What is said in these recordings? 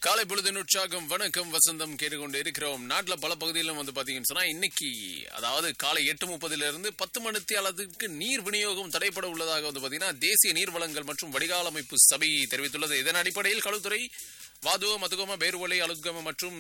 காலை பொழுதின் உற்சாகம் வணக்கம் வசந்தம் கேட்டுக்கொண்டு இருக்கிறோம் நாட்டுல பல பகுதியிலும் வந்து பாத்தீங்கன்னு சொன்னா இன்னைக்கு அதாவது காலை எட்டு முப்பதுல இருந்து பத்து மணித்தி அளவுக்கு நீர் விநியோகம் தடைப்பட உள்ளதாக வந்து பாத்தீங்கன்னா தேசிய நீர் வளங்கள் மற்றும் வடிகால் அமைப்பு சபை தெரிவித்துள்ளது இதன் அடிப்படையில் களுத்துறை வாதுவ மதுகம பேர்வலை அலுத்கம மற்றும்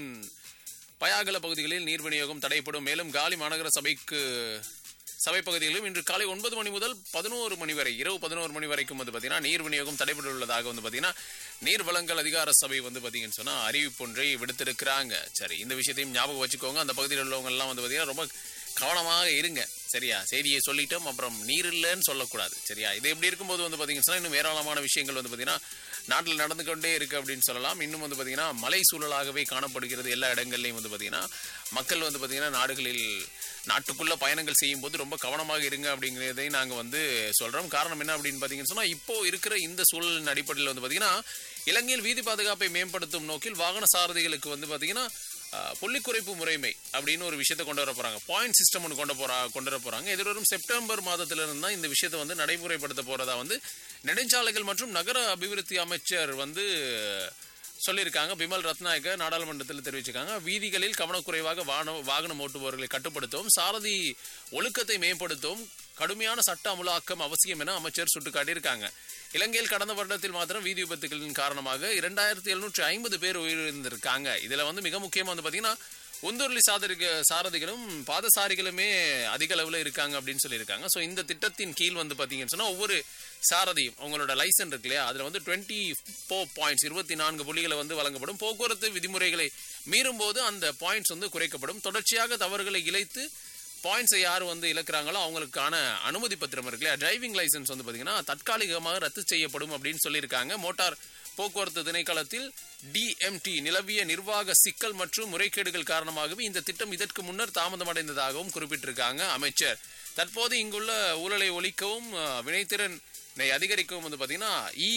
பயாகல பகுதிகளில் நீர் விநியோகம் தடைப்படும் மேலும் காலி மாநகர சபைக்கு சபை பகுதிகளிலும் இன்று காலை ஒன்பது மணி முதல் பதினோரு மணி வரை இரவு பதினோரு மணி வரைக்கும் வந்து பாத்தீங்கன்னா நீர் விநியோகம் தடைபட்டுள்ளதாக வந்து பாத்தீங்கன்னா நீர் வளங்கள் அதிகார சபை வந்து பாத்தீங்கன்னு சொன்னா அறிவிப்பு ஒன்றை விடுத்திருக்கிறாங்க சரி இந்த விஷயத்தையும் ஞாபகம் வச்சுக்கோங்க அந்த பகுதியில் உள்ளவங்க எல்லாம் வந்து பாத்தீங்கன்னா ரொம்ப கவனமாக இருங்க சரியா செய்தியை சொல்லிட்டோம் அப்புறம் நீர் இல்லைன்னு சொல்லக்கூடாது சரியா இது எப்படி இருக்கும்போது வந்து பாத்தீங்கன்னு சொன்னா இன்னும் ஏராளமான விஷயங்கள் வந்து பாத்தீங்கன்னா நாட்டில் நடந்து கொண்டே இருக்கு அப்படின்னு சொல்லலாம் இன்னும் வந்து பாத்தீங்கன்னா மலை சூழலாகவே காணப்படுகிறது எல்லா இடங்கள்லையும் வந்து பாத்தீங்கன்னா மக்கள் வந்து பாத்தீங்கன்னா நாடுகளில் நாட்டுக்குள்ள பயணங்கள் செய்யும் போது ரொம்ப கவனமாக இருங்க அப்படிங்கிறதை நாங்க வந்து சொல்றோம் காரணம் என்ன அப்படின்னு பாத்தீங்கன்னு சொன்னா இப்போ இருக்கிற இந்த சூழலின் அடிப்படையில் வந்து பாத்தீங்கன்னா இலங்கையில் வீதி பாதுகாப்பை மேம்படுத்தும் நோக்கில் வாகன சாரதிகளுக்கு வந்து பாத்தீங்கன்னா அஹ், புள்ளி குறைப்பு முறைமை அப்படின்னு ஒரு விஷயத்தை கொண்டு வர போறாங்க பாயிண்ட் சிஸ்டம் ஒன்று கொண்டு போறா கொண்டு வர போறாங்க எதிர்வரும் செப்டம்பர் மாதத்திலிருந்து தான் இந்த விஷயத்தை வந்து நடைமுறைப்படுத்த போறதா வந்து நெடுஞ்சாலைகள் மற்றும் நகர அபிவிருத்தி அமைச்சர் வந்து சொல்லியிருக்காங்க பிமல் ரத்நாயக்க நாடாளுமன்றத்தில் தெரிவிச்சிருக்காங்க வீதிகளில் கவனக்குறைவாக வாகன வாகனம் ஓட்டுபவர்களை கட்டுப்படுத்தவும் சாரதி ஒழுக்கத்தை மேம்படுத்தவும் கடுமையான சட்ட அமுலாக்கம் அவசியம் என அமைச்சர் சுட்டிக்காட்டியிருக்காங்க இலங்கையில் கடந்த வருடத்தில் மாத்திரம் வீதி விபத்துகளின் காரணமாக இரண்டாயிரத்தி எழுநூற்றி ஐம்பது பேர் உயிரிழந்திருக்காங்க இதுல வந்து மிக முக்கியமா வந்து பாத்தீங்கன்னா உந்தூர்லி சாதரிக சாரதிகளும் பாதசாரிகளுமே அதிக அளவில் இருக்காங்க அப்படின்னு சொல்லியிருக்காங்க ஸோ இந்த திட்டத்தின் கீழ் வந்து பார்த்தீங்கன்னு சொன்னால் ஒவ்வொரு சாரதியும் அவங்களோட லைசன் இருக்கு இல்லையா அதில் வந்து டுவெண்ட்டி ஃபோர் பாயிண்ட்ஸ் இருபத்தி நான்கு புள்ளிகளை வந்து வழங்கப்படும் போக்குவரத்து விதிமுறைகளை மீறும் போது அந்த பாயிண்ட்ஸ் வந்து குறைக்கப்படும் தொடர்ச்சியாக தவறுகளை இழைத்து பாயிண்ட்ஸை யார் வந்து இழக்கிறாங்களோ அவங்களுக்கான அனுமதி பத்திரம் இருக்கு இல்லையா டிரைவிங் லைசன்ஸ் வந்து பார்த்தீங்கன்னா தற்காலிகமாக ரத்து செய்யப்படும் அப்படின்னு சொல்லியிருக்காங்க மோட்டார் போக்குவரத்து திணைக்களத்தில் டிஎம்டி நிலவிய நிர்வாக சிக்கல் மற்றும் முறைகேடுகள் காரணமாகவே இந்த திட்டம் இதற்கு முன்னர் தாமதமடைந்ததாகவும் குறிப்பிட்டிருக்காங்க அமைச்சர் தற்போது இங்குள்ள ஊழலை ஒழிக்கவும் அஹ், வினைத்திறனை அதிகரிக்கவும் வந்து பார்த்தீங்கன்னா இ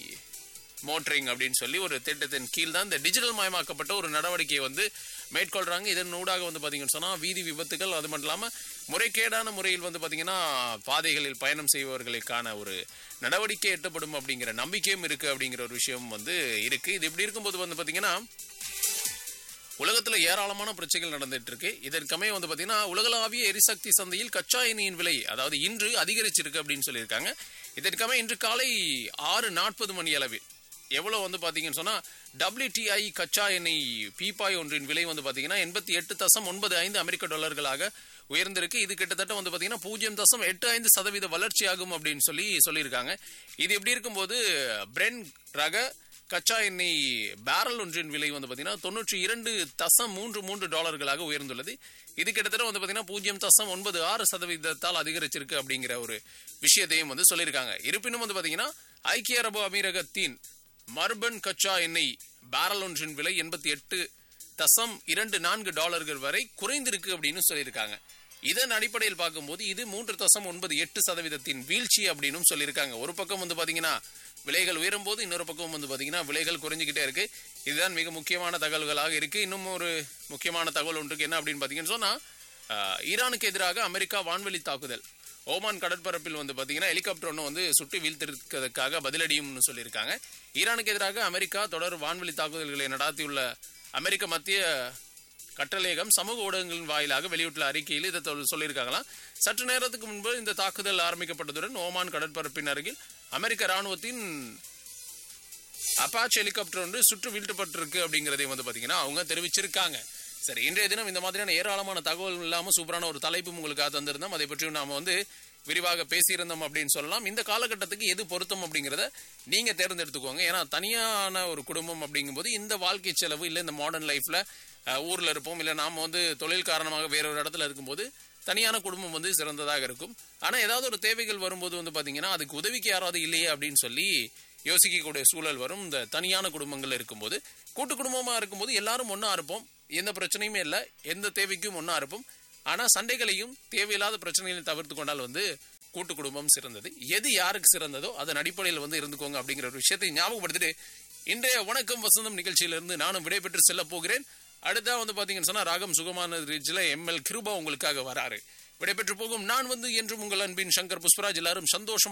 மோட்டரிங் அப்படின்னு சொல்லி ஒரு திட்டத்தின் கீழ் தான் இந்த டிஜிட்டல் மயமாக்கப்பட்ட ஒரு நடவடிக்கையை வந்து மேற்கொள்றாங்க இதன் ஊடாக வந்து பாத்தீங்கன்னு சொன்னா வீதி விபத்துகள் அது மட்டும் இல்லாம முறைகேடான முறையில் வந்து பாத்தீங்கன்னா பாதைகளில் பயணம் செய்பவர்களுக்கான ஒரு நடவடிக்கை எட்டப்படும் அப்படிங்கிற நம்பிக்கையும் இருக்கு அப்படிங்கிற ஒரு விஷயம் வந்து இருக்கு இது இப்படி இருக்கும்போது வந்து பாத்தீங்கன்னா உலகத்துல ஏராளமான பிரச்சனைகள் நடந்துட்டு இருக்கு இதற்கமே வந்து பாத்தீங்கன்னா உலகளாவிய எரிசக்தி சந்தையில் கச்சா எண்ணெயின் விலை அதாவது இன்று அதிகரிச்சிருக்கு அப்படின்னு சொல்லியிருக்காங்க இதற்கமே இன்று காலை ஆறு நாற்பது மணி அளவில் எவ்வளவு வந்து பாத்தீங்கன்னு சொன்னா WTI கச்சா எண்ணெய் பீப்பாய் ஒன்றின் விலை வந்து பாத்தீங்கன்னா எண்பத்தி எட்டு தசம் ஒன்பது ஐந்து அமெரிக்க டாலர்களாக உயர்ந்திருக்கு இது கிட்டத்தட்ட வந்து பாத்தீங்கன்னா பூஜ்ஜியம் தசம் எட்டு ஐந்து சதவீத வளர்ச்சி ஆகும் அப்படின்னு சொல்லி சொல்லியிருக்காங்க இது எப்படி இருக்கும்போது பிரென் ரக கச்சா எண்ணெய் பேரல் ஒன்றின் விலை வந்து பாத்தீங்கன்னா தொண்ணூற்றி இரண்டு தசம் மூன்று மூன்று டாலர்களாக உயர்ந்துள்ளது இது கிட்டத்தட்ட வந்து பாத்தீங்கன்னா பூஜ்ஜியம் தசம் ஒன்பது ஆறு சதவீதத்தால் அதிகரிச்சிருக்கு அப்படிங்கிற ஒரு விஷயத்தையும் வந்து சொல்லியிருக்காங்க இருப்பினும் வந்து பாத்தீங்கன்னா ஐக்கிய அரபு அமீரகத்தின் மர்பன் கச்சா எண்ணெய் பேரல் ஒன்றின் விலை எண்பத்தி எட்டு தசம் இரண்டு நான்கு டாலர்கள் வரை குறைந்திருக்கு அப்படின்னு சொல்லியிருக்காங்க இதன் அடிப்படையில் பார்க்கும்போது இது மூன்று தசம் ஒன்பது எட்டு சதவீதத்தின் வீழ்ச்சி அப்படின்னு சொல்லியிருக்காங்க ஒரு பக்கம் வந்து பாத்தீங்கன்னா விலைகள் உயரும் போது இன்னொரு பக்கம் வந்து பாத்தீங்கன்னா விலைகள் குறைஞ்சிக்கிட்டே இருக்கு இதுதான் மிக முக்கியமான தகவல்களாக இருக்கு இன்னும் ஒரு முக்கியமான தகவல் ஒன்றுக்கு என்ன அப்படின்னு பாத்தீங்கன்னு சொன்னா ஆஹ், ஈரானுக்கு எதிராக அமெரிக்கா வான்வெளி தாக்குதல் ஓமான் கடற்பரப்பில் வந்து பாத்தீங்கன்னா ஹெலிகாப்டர் ஒன்று வந்து சுட்டு வீழ்த்திருக்கிறதுக்காக பதிலடியும்னு சொல்லியிருக்காங்க ஈரானுக்கு எதிராக அமெரிக்கா தொடர் வான்வெளி தாக்குதல்களை நடாத்தியுள்ள அமெரிக்க மத்திய கட்டளையகம் சமூக ஊடகங்களின் வாயிலாக வெளியிட்டுள்ள அறிக்கையில் இதை தொல்- சொல்லியிருக்காங்களாம் சற்று நேரத்துக்கு முன்பு இந்த தாக்குதல் ஆரம்பிக்கப்பட்டதுடன் ஓமான் கடற்பரப்பின் அருகில் அமெரிக்க ராணுவத்தின் அப்பாச் ஹெலிகாப்டர் ஒன்று சுற்று வீழ்த்தப்பட்டிருக்கு அப்படிங்கறதையும் வந்து பாத்தீங்கன்னா அவங்க தெரிவிச்சிருக்காங்க சரி இன்றைய தினம் இந்த மாதிரியான ஏராளமான தகவல் இல்லாம சூப்பரான ஒரு தலைப்பு உங்களுக்காக தந்திருந்தோம் அதை பற்றியும் நாம வந்து விரிவாக பேசியிருந்தோம் அப்படின்னு சொல்லலாம் இந்த காலகட்டத்துக்கு எது பொருத்தம் அப்படிங்கறத நீங்க தேர்ந்தெடுத்துக்கோங்க ஏன்னா தனியான ஒரு குடும்பம் அப்படிங்கும்போது இந்த வாழ்க்கை செலவு இல்ல இந்த மாடர்ன் லைஃப்ல ஊர்ல இருப்போம் இல்ல நாம வந்து தொழில் காரணமாக வேற ஒரு இடத்துல இருக்கும்போது தனியான குடும்பம் வந்து சிறந்ததாக இருக்கும் ஆனா ஏதாவது ஒரு தேவைகள் வரும்போது வந்து பாத்தீங்கன்னா அதுக்கு உதவிக்கு யாராவது இல்லையே அப்படின்னு சொல்லி யோசிக்கக்கூடிய சூழல் வரும் இந்த தனியான குடும்பங்கள் இருக்கும்போது கூட்டு குடும்பமா இருக்கும்போது எல்லாரும் ஒண்ணா இருப்போம் எந்த பிரச்சனையுமே இல்லை எந்த தேவைக்கும் ஒண்ணா இருப்போம் ஆனா சண்டைகளையும் தேவையில்லாத பிரச்சனைகளையும் தவிர்த்து கொண்டால் வந்து கூட்டு குடும்பம் சிறந்தது எது யாருக்கு சிறந்ததோ அதன் அடிப்படையில் வந்து இருந்துக்கோங்க அப்படிங்கிற ஒரு விஷயத்தை ஞாபகப்படுத்திட்டு இன்றைய வணக்கம் வசந்தம் நிகழ்ச்சியிலிருந்து நானும் விடைபெற்று செல்ல போகிறேன் அடுத்தா வந்து பாத்தீங்கன்னு சொன்னா ராகம் சுகமான ரீச்சில் எம்எல் கிருபா உங்களுக்காக வராரு விடைபெற்று போகும் நான் வந்து என்றும் உங்கள் அன்பின் சங்கர் புஷ்பராஜ் எல்லாரும் சந்தோஷம்